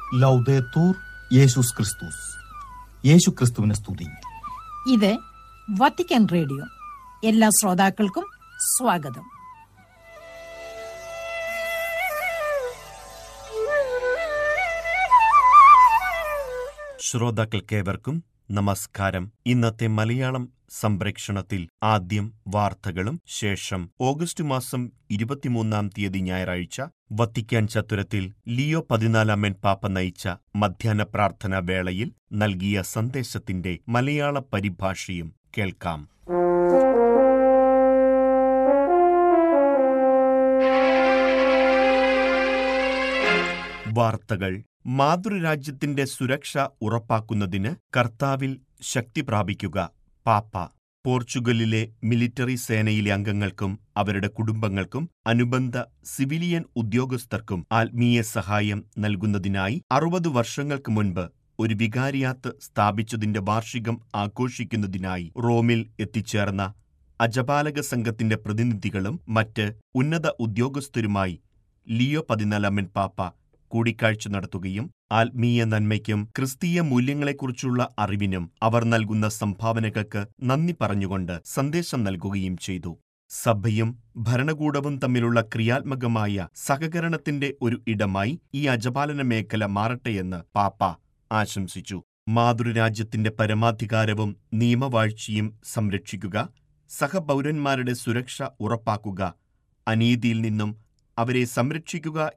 ലൗദേത്തൂർ യേശുസ് ക്രിസ്തുസ് യേശു ക്രിസ്തുവിനെ സ്തുതി ഇത് വത്തിക്കാൻ റേഡിയോ എല്ലാ ശ്രോതാക്കൾക്കും സ്വാഗതം ശ്രോതാക്കൾക്കേവർക്കും നമസ്കാരം ഇന്നത്തെ മലയാളം സംപ്രേക്ഷണത്തിൽ ആദ്യം വാർത്തകളും ശേഷം ഓഗസ്റ്റ് മാസം ഇരുപത്തിമൂന്നാം തീയതി ഞായറാഴ്ച വത്തിക്കാൻ ചത്തുരത്തിൽ ലിയോ പതിനാലാമൻ പാപ്പ നയിച്ച മധ്യാഹ്ന പ്രാർത്ഥനാ വേളയിൽ നൽകിയ സന്ദേശത്തിന്റെ മലയാള പരിഭാഷയും കേൾക്കാം വാർത്തകൾ മാതൃരാജ്യത്തിന്റെ സുരക്ഷ ഉറപ്പാക്കുന്നതിന് കർത്താവിൽ ശക്തി പ്രാപിക്കുക പാപ്പ പോർച്ചുഗലിലെ മിലിറ്ററി സേനയിലെ അംഗങ്ങൾക്കും അവരുടെ കുടുംബങ്ങൾക്കും അനുബന്ധ സിവിലിയൻ ഉദ്യോഗസ്ഥർക്കും ആത്മീയ സഹായം നൽകുന്നതിനായി അറുപത് വർഷങ്ങൾക്ക് മുൻപ് ഒരു വികാരിയാത്ത് സ്ഥാപിച്ചതിന്റെ വാർഷികം ആഘോഷിക്കുന്നതിനായി റോമിൽ എത്തിച്ചേർന്ന അജപാലക സംഘത്തിന്റെ പ്രതിനിധികളും മറ്റ് ഉന്നത ഉദ്യോഗസ്ഥരുമായി ലിയോ പതിനാലാമൻ പാപ്പ കൂടിക്കാഴ്ച നടത്തുകയും ആത്മീയ നന്മയ്ക്കും ക്രിസ്തീയ മൂല്യങ്ങളെക്കുറിച്ചുള്ള അറിവിനും അവർ നൽകുന്ന സംഭാവനകൾക്ക് നന്ദി പറഞ്ഞുകൊണ്ട് സന്ദേശം നൽകുകയും ചെയ്തു സഭയും ഭരണകൂടവും തമ്മിലുള്ള ക്രിയാത്മകമായ സഹകരണത്തിന്റെ ഒരു ഇടമായി ഈ അജപാലന മേഖല മാറട്ടെയെന്ന് പാപ്പ ആശംസിച്ചു മാതൃരാജ്യത്തിന്റെ പരമാധികാരവും നിയമവാഴ്ചയും സംരക്ഷിക്കുക സഹപൗരന്മാരുടെ സുരക്ഷ ഉറപ്പാക്കുക അനീതിയിൽ നിന്നും അവരെ സംരക്ഷിക്കുക